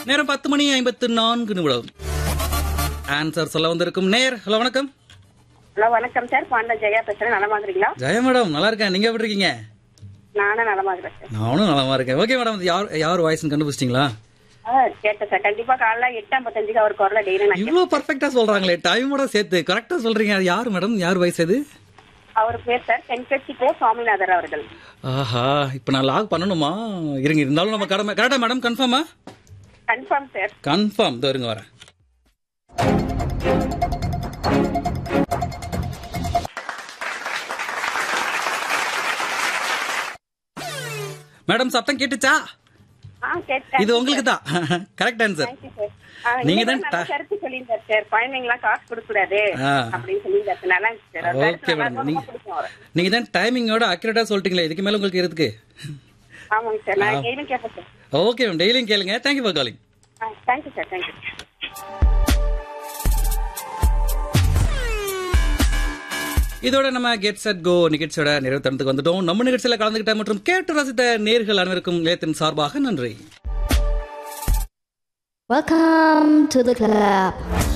நேரம் பத்து மணி ஐம்பத்து நான்கு நிமிடம் ஆன்சர் சொல்ல வந்திருக்கும் நேர் ஹலோ வணக்கம் ஹலோ வணக்கம் சார் பாண்ட ஜெயா பேசுறேன் நலமா இருக்கிறீங்களா ஜெய மேடம் நல்லா இருக்கேன் நீங்க எப்படி இருக்கீங்க நானும் நலமா இருக்கிறேன் சார் நானும் நலமா இருக்கேன் ஓகே மேடம் யார் யார் வாய்ஸ்னு கண்டுபிடிச்சிட்டீங்களா ஆ, கேட்டேன் சார் கண்டிப்பா காலைல எட்டு ஐம்பத்தஞ்சுக்கு அவர் குரல டெய்லி நான் கேட்பேன். இவ்வளவு பர்ஃபெக்டா சொல்றாங்களே டைமோட சேர்த்து கரெக்டா சொல்றீங்க அது யார் மேடம் யார் வாய்ஸ் அது அவர் பேர் சார் தென்கட்சி கோ சுவாமிநாதர் அவர்கள் ஆஹா இப்ப நான் லாக் பண்ணணுமா இருங்க இருந்தாலும் நம்ம கடமை கரெக்டா மேடம் கன்ஃபார்மா கன்ஃபார்ம் சார் கன்ஃபார்ம் இதோ இருங்க வரேன் மேடம் சத்தம் கேட்டுச்சா ஆ கேட்டேன் இது உங்களுக்கு தான் கரெக்ட் ஆன்சர் தேங்க்யூ சார் ஆ, நீங்க நீங்க தான் தான் நல்ல கருத்து சொல்லியிருந்தார் சார் குழந்தைங்களாம் காசு கொடுக்க கூடாது ஆ. அப்படின்னு சொல்லியிருந்தார் சார் நல்லா இருந்துச்சு சார் அவர் ஓகே கருத்து நல்லா மேடம் ரொம்ப நீங்க பிடிக்கும் அவரை. நீங்க தான் டைமிங்கோட அக்யூரேட்டா சொல்லிட்டீங்களே இதுக்கு மேல உங்களுக்கு இருக்கு ஆமாங்க சார் நான் டெய்லியும் கேட்பேன் சார் ஓகே மேம் டெய்லியும் கேளுங்க thank you for calling ah thank you sir thank you இதோட நம்ம கெட் செட் கோ நிகழ்ச்சியோட நிறைவு தருணத்துக்கு வந்துட்டோம் நம்ம நிகழ்ச்சியில கலந்துகிட்ட மற்றும் கேட்டு ரசித்த நேர்கள் அனைவருக்கும் நிலையத்தின் சார்பாக நன்றி Welcome to the club.